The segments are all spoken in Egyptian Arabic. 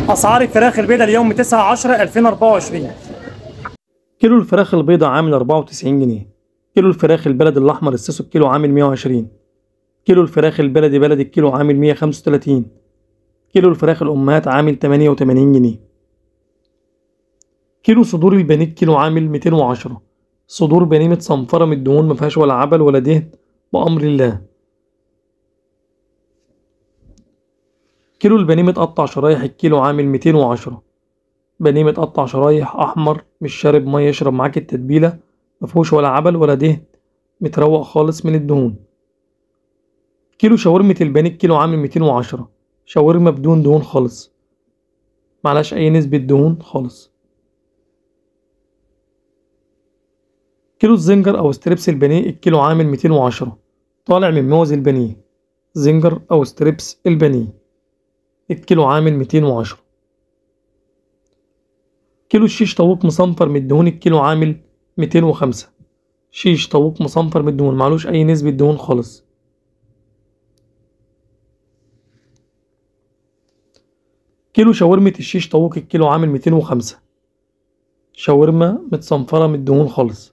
اسعار الفراخ البيضاء اليوم 9 10 2024 كيلو الفراخ البيضاء عامل 94 جنيه كيلو الفراخ البلد الأحمر الساسو الكيلو عامل 120 كيلو الفراخ البلدي بلدي الكيلو عامل 135 كيلو الفراخ الأمهات عامل 88 جنيه كيلو صدور البانيه كيلو عامل 210 صدور بانيه متصنفرة من الدهون مفيهاش ولا عبل ولا دهن بأمر الله كيلو البانيه متقطع شرايح الكيلو عامل 210 بانيه متقطع شرايح أحمر مش شارب مية يشرب معاك التتبيلة مفهوش ولا عبل ولا دهن متروق خالص من الدهون كيلو شاورمة البانيه الكيلو عامل 210 شاورما بدون دهون خالص معلهاش أي نسبة دهون خالص كيلو الزنجر أو ستريبس البانيه الكيلو عامل 210 طالع من موز البانيه زنجر أو ستريبس البانيه الكيلو عامل 210 كيلو الشيش طاووق مصنفر من الدهون الكيلو عامل 205 شيش طاووق مصنفر من الدهون معلوش أي نسبة دهون خالص كيلو شاورمة الشيش طاووق الكيلو عامل 205 شاورما متصنفرة من الدهون خالص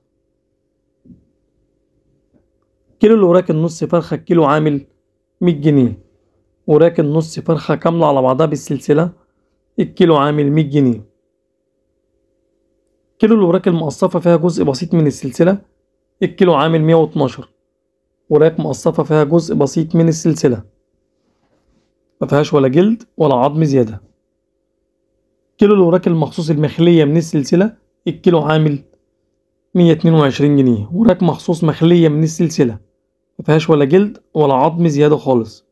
كيلو الوراك النص فرخة الكيلو عامل 100 جنيه وراك النص فرخة كاملة على بعضها بالسلسلة الكيلو عامل 100 جنيه كيلو الوراك المقصفة فيها جزء بسيط من السلسلة الكيلو عامل 112 وراك مقصفة فيها جزء بسيط من السلسلة مفيهاش ولا جلد ولا عظم زيادة كيلو الوراك المخصوص المخلية من السلسلة الكيلو عامل 122 جنيه وراك مخصوص مخلية من السلسلة مفيهاش ولا جلد ولا عظم زيادة خالص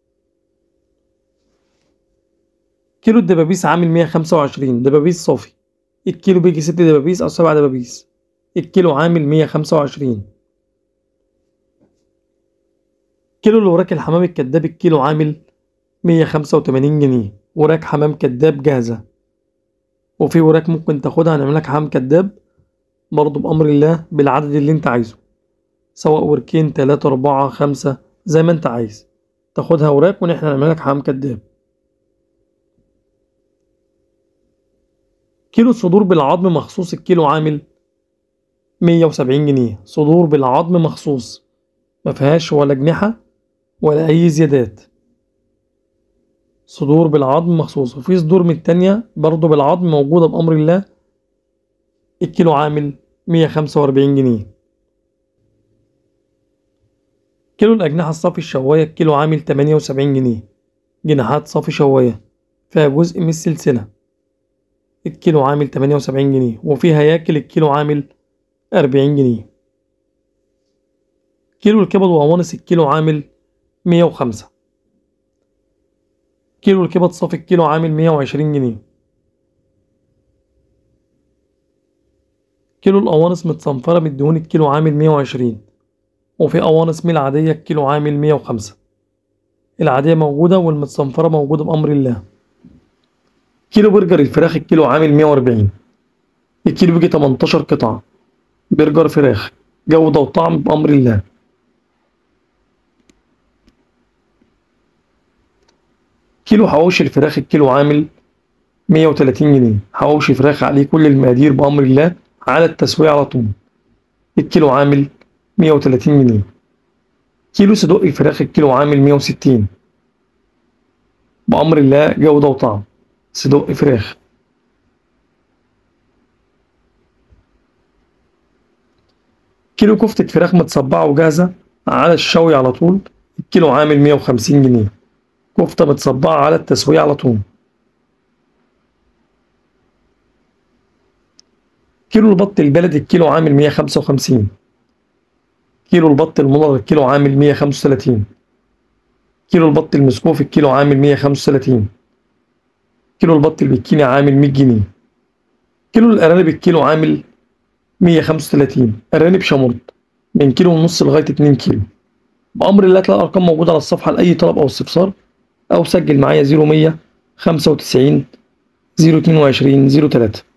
كيلو الدبابيس عامل 125 دبابيس صافي الكيلو بيجي ست دبابيس أو سبع دبابيس الكيلو عامل 125 كيلو الوراك الحمام الكداب الكيلو عامل 185 جنيه وراك حمام كداب جاهزة وفي وراك ممكن تاخدها هنعملك حمام كداب برضه بأمر الله بالعدد اللي انت عايزه سواء وركين تلاتة أربعة خمسة زي ما انت عايز تاخدها وراك ونحن نعملك حمام كداب كيلو صدور بالعظم مخصوص الكيلو عامل مية وسبعين جنيه صدور بالعظم مخصوص مفيهاش ولا جنحة ولا أي زيادات صدور بالعظم مخصوص وفي صدور من التانية برضه بالعظم موجودة بأمر الله الكيلو عامل مية خمسة وأربعين جنيه كيلو الأجنحة الصافي الشواية الكيلو عامل تمانية وسبعين جنيه جناحات صافي شواية فيها جزء من السلسلة الكيلو عامل تمانية وسبعين جنيه وفي هياكل الكيلو عامل أربعين جنيه كيلو الكبد وقوانص الكيلو عامل مية وخمسة كيلو الكبد صافي الكيلو عامل مية وعشرين جنيه كيلو القوانص متصنفرة من الدهون الكيلو عامل مية وعشرين وفي قوانص من العادية الكيلو عامل مية وخمسة العادية موجودة والمتصنفرة موجودة بأمر الله كيلو برجر الفراخ الكيلو عامل مية وأربعين الكيلو بيجي تمنتاشر قطعة برجر فراخ جودة وطعم بأمر الله كيلو حواوشي الفراخ الكيلو عامل مية وتلاتين جنيه حواوشي فراخ عليه كل المقادير بأمر الله على التسوية على طول الكيلو عامل مية وتلاتين جنيه كيلو صدق الفراخ الكيلو عامل مية وستين بأمر الله جودة وطعم صدق فراخ كيلو كفتة فراخ متصبعة وجاهزة على الشوي على طول الكيلو عامل مية وخمسين جنيه كفتة متصبعة على التسوية على طول كيلو البط البلدي الكيلو عامل مية خمسة وخمسين كيلو البط المنضد الكيلو عامل مية خمسة وتلاتين كيلو البط المسكوف الكيلو عامل مية خمسة وتلاتين كيلو البط البكيني عامل مية جنيه كيلو الأرانب الكيلو عامل مية خمسة وتلاتين أرانب شمرط من كيلو ونص لغاية اتنين كيلو بأمر الله تلاقي الأرقام موجودة على الصفحة لأي طلب أو استفسار أو سجل معايا زيرو مية خمسة وتسعين زيرو اتنين وعشرين زيرو تلاتة